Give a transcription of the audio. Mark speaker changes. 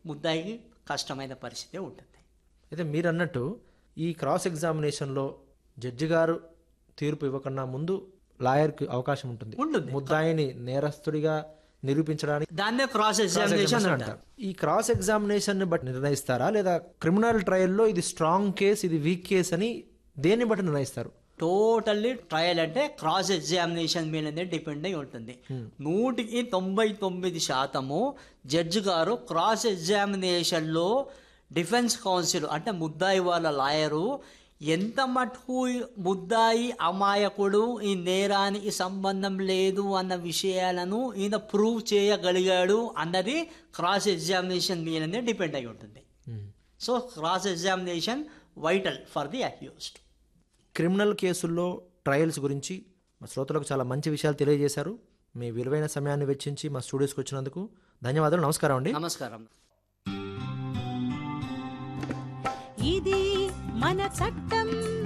Speaker 1: ముద్దాయికి కష్టమైన పరిస్థితి ఉంటుంది
Speaker 2: అయితే మీరు అన్నట్టు ఈ క్రాస్ ఎగ్జామినేషన్లో జడ్జి గారు తీర్పు ఇవ్వకన్నా ముందు లాయర్కి అవకాశం ఉంటుంది
Speaker 1: ఉంటుంది.
Speaker 2: ముద్దాయిని నేరస్తుడిగా నిరూపించడానికి
Speaker 1: దాన్నే క్రాస్ ఎగ్జామినేషన్ అంటారు
Speaker 2: అంటారు ఈ క్రాస్ ఎగ్జామినేషన్ ని బట్టి నిర్ణయిస్తారా లేదా క్రిమినల్ ట్రయల్లో ఇది స్ట్రాంగ్ కేస్ ఇది వీక్ కేస్ అని దేన్ని బట్టి నిర్ణయిస్తారు
Speaker 1: టోటల్లీ ట్రయల్ అంటే క్రాస్ ఎగ్జామినేషన్ మీదనే డిపెండ్ అయి ఉంటుంది నూటికి తొంభై తొమ్మిది శాతము జడ్జి గారు క్రాస్ ఎగ్జామినేషన్లో డిఫెన్స్ కౌన్సిల్ అంటే ముద్దాయి వాళ్ళ లాయరు ఎంత మటుకు ముద్దాయి అమాయకుడు ఈ నేరానికి సంబంధం లేదు అన్న విషయాలను ఈయన ప్రూవ్ చేయగలిగాడు అన్నది క్రాస్ ఎగ్జామినేషన్ మీదనే డిపెండ్ అయి ఉంటుంది so cross examination vital for the accused
Speaker 2: criminal కేసుల్లో ట్రయల్స్ గురించి మా శ్రోతలకు చాలా మంచి విషయాలు తెలియజేశారు మీ విలువైన సమయాన్ని వెచ్చించి మా స్టూడియోస్కి వచ్చినందుకు ధన్యవాదాలు నమస్కారం అండి
Speaker 1: నమస్కారం
Speaker 3: ఇది మన చట్టం